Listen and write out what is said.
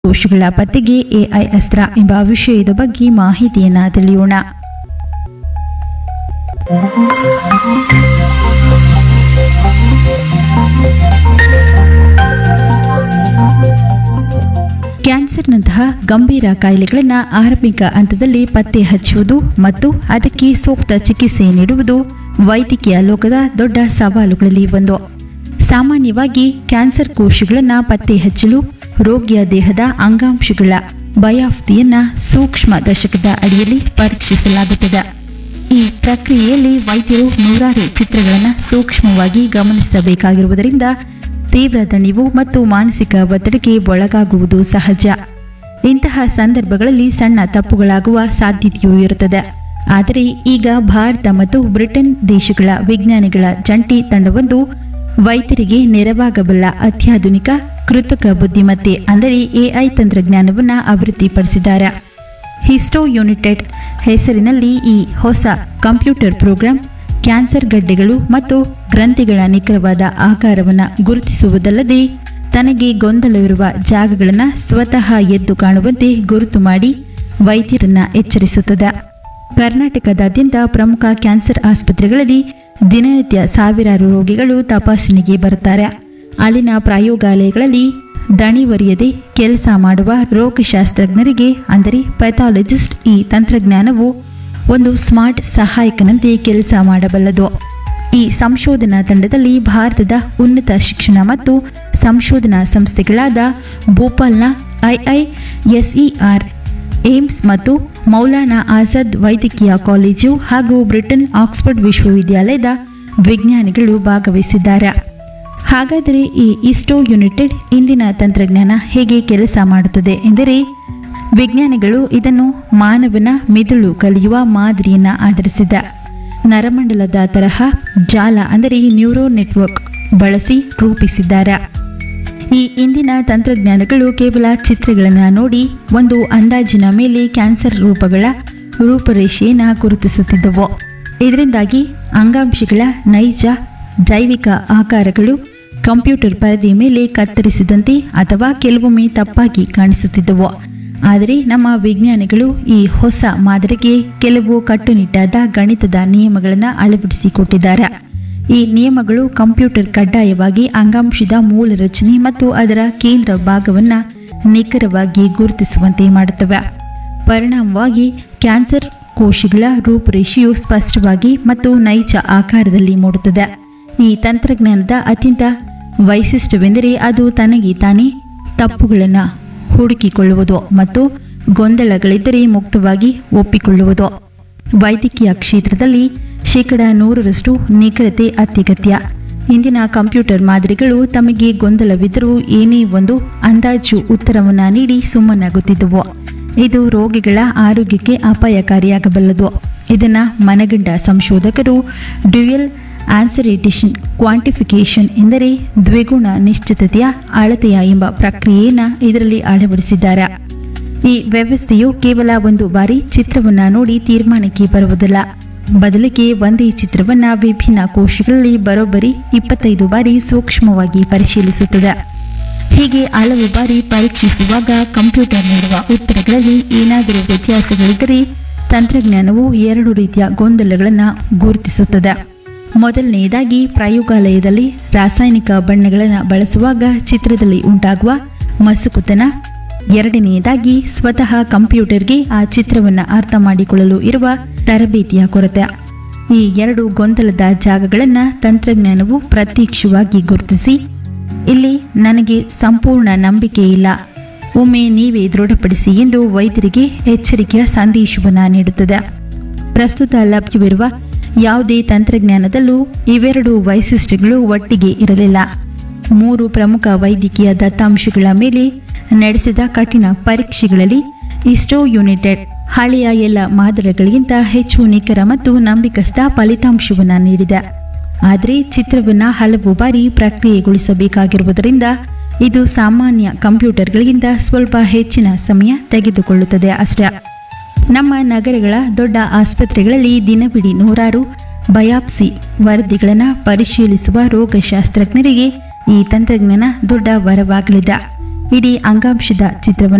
ಕೋಶಗಳ ಪತ್ತೆಗೆ ಎಐ ಅಸ್ತ್ರ ಎಂಬ ವಿಷಯದ ಬಗ್ಗೆ ಮಾಹಿತಿಯನ್ನ ತಿಳಿಯೋಣ ಕ್ಯಾನ್ಸರ್ನಂತಹ ಗಂಭೀರ ಕಾಯಿಲೆಗಳನ್ನು ಆರಂಭಿಕ ಹಂತದಲ್ಲಿ ಪತ್ತೆ ಹಚ್ಚುವುದು ಮತ್ತು ಅದಕ್ಕೆ ಸೂಕ್ತ ಚಿಕಿತ್ಸೆ ನೀಡುವುದು ವೈದ್ಯಕೀಯ ಲೋಕದ ದೊಡ್ಡ ಸವಾಲುಗಳಲ್ಲಿ ಒಂದು ಸಾಮಾನ್ಯವಾಗಿ ಕ್ಯಾನ್ಸರ್ ಕೋಶಗಳನ್ನು ಪತ್ತೆ ಹಚ್ಚಲು ರೋಗಿಯ ದೇಹದ ಅಂಗಾಂಶಗಳ ಬಯಾಪ್ತಿಯನ್ನ ಸೂಕ್ಷ್ಮ ದಶಕದ ಅಡಿಯಲ್ಲಿ ಪರೀಕ್ಷಿಸಲಾಗುತ್ತದೆ ಈ ಪ್ರಕ್ರಿಯೆಯಲ್ಲಿ ವೈದ್ಯರು ನೂರಾರು ಚಿತ್ರಗಳನ್ನು ಸೂಕ್ಷ್ಮವಾಗಿ ಗಮನಿಸಬೇಕಾಗಿರುವುದರಿಂದ ತೀವ್ರ ದಣಿವು ಮತ್ತು ಮಾನಸಿಕ ಒತ್ತಡಕ್ಕೆ ಒಳಗಾಗುವುದು ಸಹಜ ಇಂತಹ ಸಂದರ್ಭಗಳಲ್ಲಿ ಸಣ್ಣ ತಪ್ಪುಗಳಾಗುವ ಸಾಧ್ಯತೆಯೂ ಇರುತ್ತದೆ ಆದರೆ ಈಗ ಭಾರತ ಮತ್ತು ಬ್ರಿಟನ್ ದೇಶಗಳ ವಿಜ್ಞಾನಿಗಳ ಜಂಟಿ ತಂಡವೊಂದು ವೈದ್ಯರಿಗೆ ನೆರವಾಗಬಲ್ಲ ಅತ್ಯಾಧುನಿಕ ಕೃತಕ ಬುದ್ಧಿಮತ್ತೆ ಅಂದರೆ ಎಐ ತಂತ್ರಜ್ಞಾನವನ್ನು ಅಭಿವೃದ್ಧಿಪಡಿಸಿದ್ದಾರೆ ಹಿಸ್ಟೋ ಯುನಿಟೆಡ್ ಹೆಸರಿನಲ್ಲಿ ಈ ಹೊಸ ಕಂಪ್ಯೂಟರ್ ಪ್ರೋಗ್ರಾಂ ಕ್ಯಾನ್ಸರ್ ಗಡ್ಡೆಗಳು ಮತ್ತು ಗ್ರಂಥಿಗಳ ನಿಖರವಾದ ಆಕಾರವನ್ನು ಗುರುತಿಸುವುದಲ್ಲದೆ ತನಗೆ ಗೊಂದಲವಿರುವ ಜಾಗಗಳನ್ನು ಸ್ವತಃ ಎದ್ದು ಕಾಣುವಂತೆ ಗುರುತು ಮಾಡಿ ವೈದ್ಯರನ್ನ ಎಚ್ಚರಿಸುತ್ತದೆ ಕರ್ನಾಟಕದಾದ್ಯಂತ ಪ್ರಮುಖ ಕ್ಯಾನ್ಸರ್ ಆಸ್ಪತ್ರೆಗಳಲ್ಲಿ ದಿನನಿತ್ಯ ಸಾವಿರಾರು ರೋಗಿಗಳು ತಪಾಸಣೆಗೆ ಬರುತ್ತಾರೆ ಅಲ್ಲಿನ ಪ್ರಯೋಗಾಲಯಗಳಲ್ಲಿ ದಣಿವರಿಯದೆ ಕೆಲಸ ಮಾಡುವ ರೋಗಶಾಸ್ತ್ರಜ್ಞರಿಗೆ ಅಂದರೆ ಪೆಥಾಲಜಿಸ್ಟ್ ಈ ತಂತ್ರಜ್ಞಾನವು ಒಂದು ಸ್ಮಾರ್ಟ್ ಸಹಾಯಕನಂತೆ ಕೆಲಸ ಮಾಡಬಲ್ಲದು ಈ ಸಂಶೋಧನಾ ತಂಡದಲ್ಲಿ ಭಾರತದ ಉನ್ನತ ಶಿಕ್ಷಣ ಮತ್ತು ಸಂಶೋಧನಾ ಸಂಸ್ಥೆಗಳಾದ ಭೋಪಾಲ್ನ ಐಐಎಸ್ಇಆರ್ ಏಮ್ಸ್ ಮತ್ತು ಮೌಲಾನಾ ಆಜಾದ್ ವೈದ್ಯಕೀಯ ಕಾಲೇಜು ಹಾಗೂ ಬ್ರಿಟನ್ ಆಕ್ಸ್ಫರ್ಡ್ ವಿಶ್ವವಿದ್ಯಾಲಯದ ವಿಜ್ಞಾನಿಗಳು ಭಾಗವಹಿಸಿದ್ದಾರೆ ಹಾಗಾದರೆ ಈ ಇಸ್ಟೋ ಯುನಿಟೆಡ್ ಇಂದಿನ ತಂತ್ರಜ್ಞಾನ ಹೇಗೆ ಕೆಲಸ ಮಾಡುತ್ತದೆ ಎಂದರೆ ವಿಜ್ಞಾನಿಗಳು ಇದನ್ನು ಮಾನವನ ಮಿದುಳು ಕಲಿಯುವ ಮಾದರಿಯನ್ನು ಆಧರಿಸಿದ ನರಮಂಡಲದ ತರಹ ಜಾಲ ಅಂದರೆ ನ್ಯೂರೋ ನೆಟ್ವರ್ಕ್ ಬಳಸಿ ರೂಪಿಸಿದ್ದಾರೆ ಈ ಇಂದಿನ ತಂತ್ರಜ್ಞಾನಗಳು ಕೇವಲ ಚಿತ್ರಗಳನ್ನು ನೋಡಿ ಒಂದು ಅಂದಾಜಿನ ಮೇಲೆ ಕ್ಯಾನ್ಸರ್ ರೂಪಗಳ ರೂಪರೇಷೆಯನ್ನು ಗುರುತಿಸುತ್ತಿದ್ದವು ಇದರಿಂದಾಗಿ ಅಂಗಾಂಶಗಳ ನೈಜ ಜೈವಿಕ ಆಕಾರಗಳು ಕಂಪ್ಯೂಟರ್ ಪರದೆಯ ಮೇಲೆ ಕತ್ತರಿಸಿದಂತೆ ಅಥವಾ ಕೆಲವೊಮ್ಮೆ ತಪ್ಪಾಗಿ ಕಾಣಿಸುತ್ತಿದ್ದವು ಆದರೆ ನಮ್ಮ ವಿಜ್ಞಾನಿಗಳು ಈ ಹೊಸ ಮಾದರಿಗೆ ಕೆಲವು ಕಟ್ಟುನಿಟ್ಟಾದ ಗಣಿತದ ನಿಯಮಗಳನ್ನು ಅಳವಡಿಸಿಕೊಟ್ಟಿದ್ದಾರೆ ಈ ನಿಯಮಗಳು ಕಂಪ್ಯೂಟರ್ ಕಡ್ಡಾಯವಾಗಿ ಅಂಗಾಂಶದ ಮೂಲ ರಚನೆ ಮತ್ತು ಅದರ ಕೇಂದ್ರ ಭಾಗವನ್ನು ನಿಖರವಾಗಿ ಗುರುತಿಸುವಂತೆ ಮಾಡುತ್ತವೆ ಪರಿಣಾಮವಾಗಿ ಕ್ಯಾನ್ಸರ್ ಕೋಶಗಳ ರೂಪುರೇಷೆಯು ಸ್ಪಷ್ಟವಾಗಿ ಮತ್ತು ನೈಜ ಆಕಾರದಲ್ಲಿ ಮೂಡುತ್ತದೆ ಈ ತಂತ್ರಜ್ಞಾನದ ಅತ್ಯಂತ ವೈಶಿಷ್ಟ್ಯವೆಂದರೆ ಅದು ತನಗೆ ತಾನೇ ತಪ್ಪುಗಳನ್ನು ಹುಡುಕಿಕೊಳ್ಳುವುದು ಮತ್ತು ಗೊಂದಲಗಳಿದ್ದರೆ ಮುಕ್ತವಾಗಿ ಒಪ್ಪಿಕೊಳ್ಳುವುದು ವೈದ್ಯಕೀಯ ಕ್ಷೇತ್ರದಲ್ಲಿ ಶೇಕಡ ನೂರರಷ್ಟು ನಿಖರತೆ ಅತ್ಯಗತ್ಯ ಇಂದಿನ ಕಂಪ್ಯೂಟರ್ ಮಾದರಿಗಳು ತಮಗೆ ಗೊಂದಲವಿದ್ದರೂ ಏನೇ ಒಂದು ಅಂದಾಜು ಉತ್ತರವನ್ನು ನೀಡಿ ಸುಮ್ಮನಾಗುತ್ತಿದ್ದವು ಇದು ರೋಗಿಗಳ ಆರೋಗ್ಯಕ್ಕೆ ಅಪಾಯಕಾರಿಯಾಗಬಲ್ಲದು ಇದನ್ನು ಮನಗಂಡ ಸಂಶೋಧಕರು ಡ್ಯುಯಲ್ ಆನ್ಸರೇಟೇಷನ್ ಕ್ವಾಂಟಿಫಿಕೇಷನ್ ಎಂದರೆ ದ್ವಿಗುಣ ನಿಶ್ಚಿತತೆಯ ಅಳತೆಯ ಎಂಬ ಪ್ರಕ್ರಿಯೆಯನ್ನು ಇದರಲ್ಲಿ ಅಳವಡಿಸಿದ್ದಾರೆ ಈ ವ್ಯವಸ್ಥೆಯು ಕೇವಲ ಒಂದು ಬಾರಿ ಚಿತ್ರವನ್ನ ನೋಡಿ ತೀರ್ಮಾನಕ್ಕೆ ಬರುವುದಿಲ್ಲ ಬದಲಿಗೆ ಒಂದೇ ಚಿತ್ರವನ್ನ ವಿಭಿನ್ನ ಕೋಶಗಳಲ್ಲಿ ಬರೋಬ್ಬರಿ ಇಪ್ಪತ್ತೈದು ಬಾರಿ ಸೂಕ್ಷ್ಮವಾಗಿ ಪರಿಶೀಲಿಸುತ್ತದೆ ಹೀಗೆ ಹಲವು ಬಾರಿ ಪರೀಕ್ಷಿಸುವಾಗ ಕಂಪ್ಯೂಟರ್ ನೀಡುವ ಉತ್ತರಗಳಲ್ಲಿ ಏನಾದರೂ ವ್ಯತ್ಯಾಸಗಳಿದ್ದರೆ ತಂತ್ರಜ್ಞಾನವು ಎರಡು ರೀತಿಯ ಗೊಂದಲಗಳನ್ನು ಗುರುತಿಸುತ್ತದೆ ಮೊದಲನೆಯದಾಗಿ ಪ್ರಯೋಗಾಲಯದಲ್ಲಿ ರಾಸಾಯನಿಕ ಬಣ್ಣಗಳನ್ನು ಬಳಸುವಾಗ ಚಿತ್ರದಲ್ಲಿ ಉಂಟಾಗುವ ಮಸುಕುತನ ಎರಡನೆಯದಾಗಿ ಸ್ವತಃ ಕಂಪ್ಯೂಟರ್ಗೆ ಆ ಚಿತ್ರವನ್ನು ಅರ್ಥ ಮಾಡಿಕೊಳ್ಳಲು ಇರುವ ತರಬೇತಿಯ ಕೊರತೆ ಈ ಎರಡು ಗೊಂದಲದ ಜಾಗಗಳನ್ನು ತಂತ್ರಜ್ಞಾನವು ಪ್ರತ್ಯಕ್ಷವಾಗಿ ಗುರುತಿಸಿ ಇಲ್ಲಿ ನನಗೆ ಸಂಪೂರ್ಣ ನಂಬಿಕೆ ಇಲ್ಲ ಒಮ್ಮೆ ನೀವೇ ದೃಢಪಡಿಸಿ ಎಂದು ವೈದ್ಯರಿಗೆ ಎಚ್ಚರಿಕೆಯ ಸಂದೇಶವನ್ನು ನೀಡುತ್ತದೆ ಪ್ರಸ್ತುತ ಲಭ್ಯವಿರುವ ಯಾವುದೇ ತಂತ್ರಜ್ಞಾನದಲ್ಲೂ ಇವೆರಡು ವೈಶಿಷ್ಟ್ಯಗಳು ಒಟ್ಟಿಗೆ ಇರಲಿಲ್ಲ ಮೂರು ಪ್ರಮುಖ ವೈದ್ಯಕೀಯ ದತ್ತಾಂಶಗಳ ಮೇಲೆ ನಡೆಸಿದ ಕಠಿಣ ಪರೀಕ್ಷೆಗಳಲ್ಲಿ ಇಸ್ಟೋ ಯುನಿಟೆಡ್ ಹಳೆಯ ಎಲ್ಲ ಮಾದರಿಗಳಿಗಿಂತ ಹೆಚ್ಚು ನಿಖರ ಮತ್ತು ನಂಬಿಕಸ್ಥ ಫಲಿತಾಂಶವನ್ನು ನೀಡಿದೆ ಆದರೆ ಚಿತ್ರವನ್ನು ಹಲವು ಬಾರಿ ಪ್ರಕ್ರಿಯೆಗೊಳಿಸಬೇಕಾಗಿರುವುದರಿಂದ ಇದು ಸಾಮಾನ್ಯ ಕಂಪ್ಯೂಟರ್ಗಳಿಗಿಂತ ಸ್ವಲ್ಪ ಹೆಚ್ಚಿನ ಸಮಯ ತೆಗೆದುಕೊಳ್ಳುತ್ತದೆ ಅಷ್ಟೇ ನಮ್ಮ ನಗರಗಳ ದೊಡ್ಡ ಆಸ್ಪತ್ರೆಗಳಲ್ಲಿ ದಿನವಿಡೀ ನೂರಾರು ಬಯಾಪ್ಸಿ ವರದಿಗಳನ್ನು ಪರಿಶೀಲಿಸುವ ರೋಗಶಾಸ್ತ್ರಜ್ಞರಿಗೆ ಈ ತಂತ್ರಜ್ಞಾನ ದೊಡ್ಡ ವರವಾಗಲಿದೆ ಇಡೀ ಅಂಗಾಂಶದ ಚಿತ್ರವನ್ನು